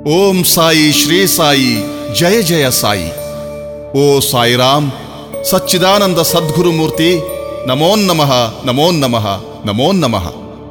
ಓಂ ಸಾಯಿ ಶ್ರೀ ಸಾಯಿ ಜಯ ಜಯ ಸಾಯಿ ಓ ಸಾಯಿರಾಮ್ ಸಚ್ಚಿದಾನಂದ ಸದ್ಗುರು ಮೂರ್ತಿ ನಮೋ ನಮಃ ನಮೋ ನಮಃ ನಮೋ ನಮಃ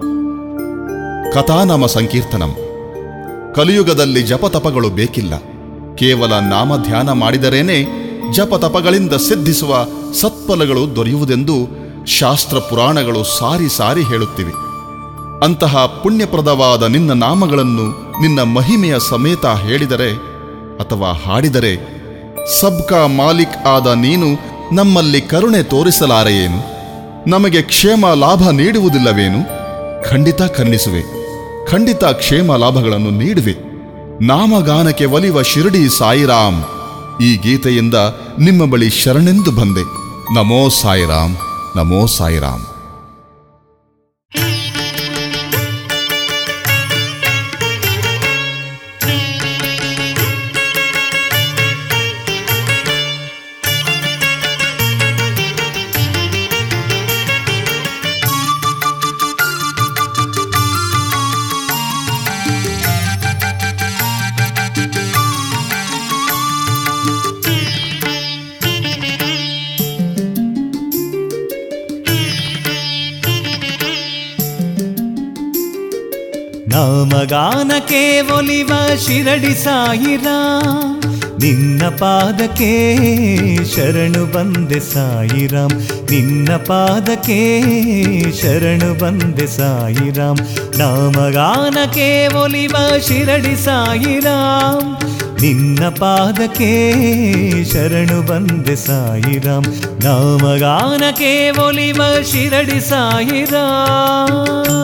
ಕಥಾನಾಮ ಸಂಕೀರ್ತನಂ ಕಲಿಯುಗದಲ್ಲಿ ಜಪತಪಗಳು ಬೇಕಿಲ್ಲ ಕೇವಲ ನಾಮಧ್ಯಾನ ಮಾಡಿದರೇನೆ ಜಪತಪಗಳಿಂದ ಸಿದ್ಧಿಸುವ ಸತ್ಫಲಗಳು ದೊರೆಯುವುದೆಂದು ಶಾಸ್ತ್ರ ಪುರಾಣಗಳು ಸಾರಿ ಸಾರಿ ಹೇಳುತ್ತಿವೆ ಅಂತಹ ಪುಣ್ಯಪ್ರದವಾದ ನಿನ್ನ ನಾಮಗಳನ್ನು ನಿನ್ನ ಮಹಿಮೆಯ ಸಮೇತ ಹೇಳಿದರೆ ಅಥವಾ ಹಾಡಿದರೆ ಸಬ್ಕಾ ಮಾಲಿಕ್ ಆದ ನೀನು ನಮ್ಮಲ್ಲಿ ಕರುಣೆ ತೋರಿಸಲಾರೆಯೇನು ನಮಗೆ ಕ್ಷೇಮ ಲಾಭ ನೀಡುವುದಿಲ್ಲವೇನು ಖಂಡಿತ ಕರುಣಿಸುವೆ ಖಂಡಿತ ಕ್ಷೇಮ ಲಾಭಗಳನ್ನು ನೀಡುವೆ ನಾಮಗಾನಕ್ಕೆ ಒಲಿವ ಶಿರಡಿ ಸಾಯಿರಾಮ್ ಈ ಗೀತೆಯಿಂದ ನಿಮ್ಮ ಬಳಿ ಶರಣೆಂದು ಬಂದೆ ನಮೋ ಸಾಯಿರಾಮ್ ನಮೋ ಸಾಯಿರಾಮ್ ನಾಮಗಾನಕ್ಕೆ ಒಲಿವ ಶಿರಡಿ ಸಾಯಿರ ನಿನ್ನ ಪಾದಕ್ಕೆ ಶರಣು ಬಂದೆ ಸಾಯಿರಾಮ್ ನಿನ್ನ ಪಾದಕ್ಕೆ ಶರಣು ಬಂದೆ ಸಾಯಿರಾಮ್ ನಾಮಗಾನಕ್ಕೆ ಒಲಿವ ಶಿರಡಿ ಸಾಯಿರಾಮ್ ನಿನ್ನ ಪಾದಕ್ಕೆ ಶರಣು ಬಂದೆ ಸಾಯಿರಾಮ್ ನಾಮಗಾನಕ್ಕೆ ಒಲಿವ ಶಿರಡಿ ಸಾಯಿರಾಮ್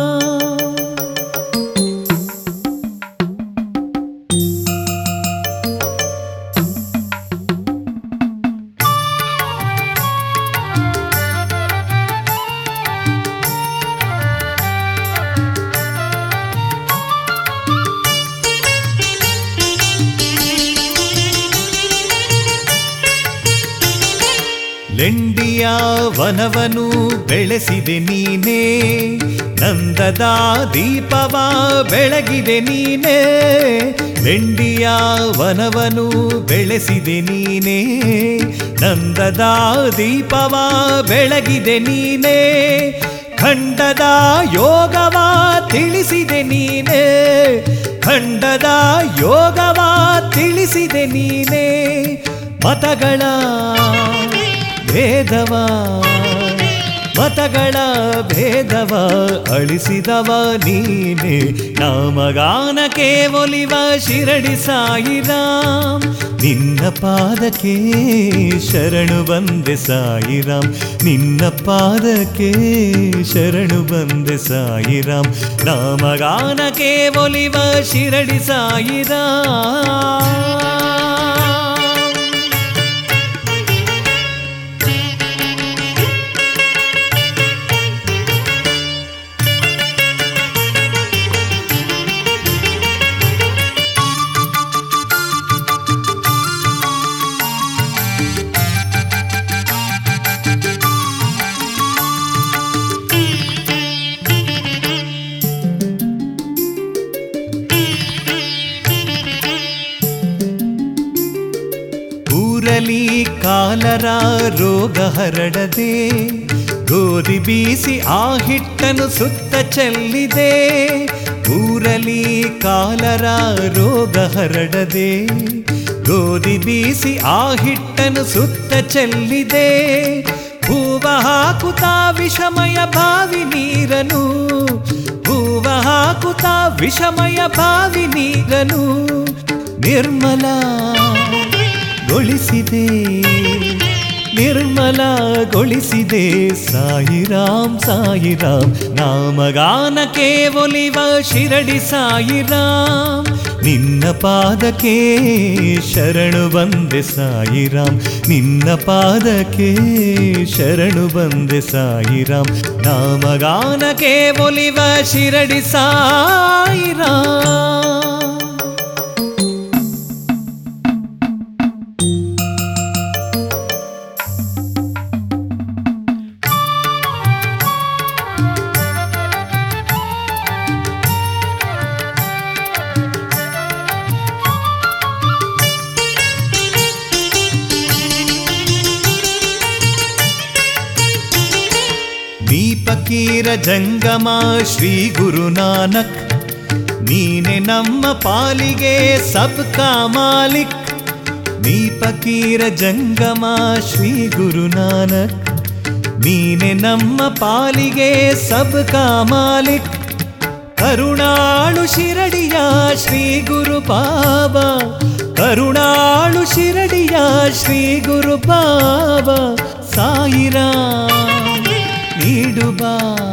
ಲೆಂಡಿಯ ವನವನು ಬೆಳೆಸಿದೆ ನೀನೇ ನಂದದ ದೀಪವ ಬೆಳಗಿದೆ ನೀನೇ ಲೆಂಡಿಯ ವನವನು ಬೆಳೆಸಿದೆ ನೀನೇ ನಂದದ ದೀಪವ ಬೆಳಗಿದೆ ನೀನೇ ಖಂಡದ ಯೋಗವ ತಿಳಿಸಿದೆ ನೀನೇ ಖಂಡದ ಯೋಗವ ತಿಳಿಸಿದೆ ನೀನೇ ಮತಗಳ ಭೇದವ ಮತಗಳ ಭೇದವ ಅಳಿಸಿದವ ನೀನೆ ನಾಮಗಾನಕ್ಕೆ ಒಲಿವ ಶಿರಡಿ ಸಾಯಿರಾಮ್ ನಿನ್ನ ಪಾದಕ್ಕೆ ಶರಣು ಬಂದೆ ಸಾಯಿರಾಮ್ ನಿನ್ನ ಪಾದಕ್ಕೆ ಶರಣು ಬಂದೆ ಸಾಯಿರಾಮ್ ನಾಮಗಾನಕ್ಕೆ ಒಲಿವ ಶಿರಡಿ ಸಾಯಿರಾಮ್ ಊರಲಿ ಕಾಲರ ರೋಗ ಹರಡದೆ ಗೋಧಿ ಬೀಸಿ ಆ ಹಿಟ್ಟನ್ನು ಸುತ್ತ ಚೆಲ್ಲಿದೆ ಊರಲಿ ಕಾಲರ ರೋಗ ಹರಡದೆ ಗೋಧಿ ಬೀಸಿ ಆ ಹಿಟ್ಟನ್ನು ಸುತ್ತ ಚೆಲ್ಲಿದೆ ಹೂವ ಹಾಕುತ್ತಾ ವಿಷಮಯ ಬಾವಿ ನೀರನು ಹೂವ ಹಾಕುತ್ತಾ ವಿಷಮಯ ಬಾವಿ ನೀರನು ನಿರ್ಮಲ ಗೊಳಿಸಿದೆ ನಿರ್ಮಲಗೊಳಿಸಿದೆ ಸಾಯಿರಾಮ್ ಸಾಯಿರಾಮ್ ನಾಮಗಾನಕ್ಕೆ ಒಲಿವ ಶಿರಡಿ ಸಾಯಿರಾಮ್ ನಿನ್ನ ಪಾದಕ್ಕೆ ಶರಣು ಬಂದೆ ಸಾಯಿರಾಮ್ ನಿನ್ನ ಪಾದಕ್ಕೆ ಶರಣು ಬಂದೆ ಸಾಯಿರಾಮ್ ನಾಮಗಾನಕ್ಕೆ ಒಲಿವ ಶಿರಡಿ ಸಾಯಿರಾಮ್ ಫಕೀರ ಜಂಗಮ ಶ್ರೀ ಗುರುನಾನಕ್ ನೀನೆ ನಮ್ಮ ಪಾಲಿಗೆ ಸಬ್ಕಾ ಮಾಲಿಕ್ ನೀ ಫಕೀರ ಜಂಗಮ ಶ್ರೀ ಗುರುನಾನಕ್ ನೀನೆ ನಮ್ಮ ಪಾಲಿಗೆ ಸಬ್ಕಾ ಮಾಲಿಕ್ ಕರುಣಾಳು ಶಿರಡಿಯ ಶ್ರೀ ಗುರು ಬಾಬಾ ಕರುಣಾಳು ಶಿರಡಿಯ ಶ್ರೀ ಗುರು ಬಾಬಾ ಸಾಯಿರಾಮ್ ನೀಡುಬಾ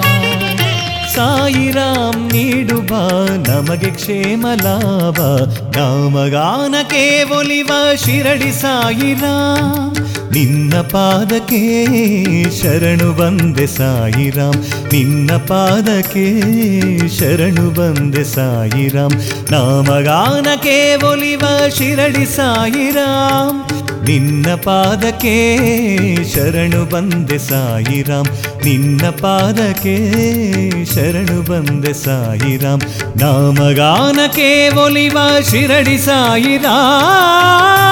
ಸಾಯಿರಾಮ್ ನೀಡುಬಾ ನಮಗೆ ಕ್ಷೇಮ ಲಾಭ ನಾಮಗಾನಕ್ಕೆ ಒಲಿವ ಶಿರಡಿ ಸಾಯಿರಾಮ್ ನಿನ್ನ ಪಾದಕ್ಕೆ ಶರಣು ಬಂದೆ ಸಾಯಿರಾಮ್ ನಿನ್ನ ಪಾದಕ್ಕೆ ಶರಣು ಬಂದೆ ಸಾಯಿರಾಮ್ ನಾಮಗಾನಕ್ಕೆ ಒಲಿವ ಶಿರಡಿ ಸಾಯಿರಾಮ್ ನಿನ್ನ ಪಾದಕ್ಕೆ ಶರಣು ಬಂದೆ ಸಾಯಿರಾಮ್ ನಿನ್ನ ಪಾದಕ್ಕೆ ಶರಣು ಬಂದೆ ಸಾಯಿರಾಮ್ ನಾಮಗಾನಕ್ಕೆ ಒಲಿವ ಶಿರಡಿ ಸಾಯಿರಾಮ್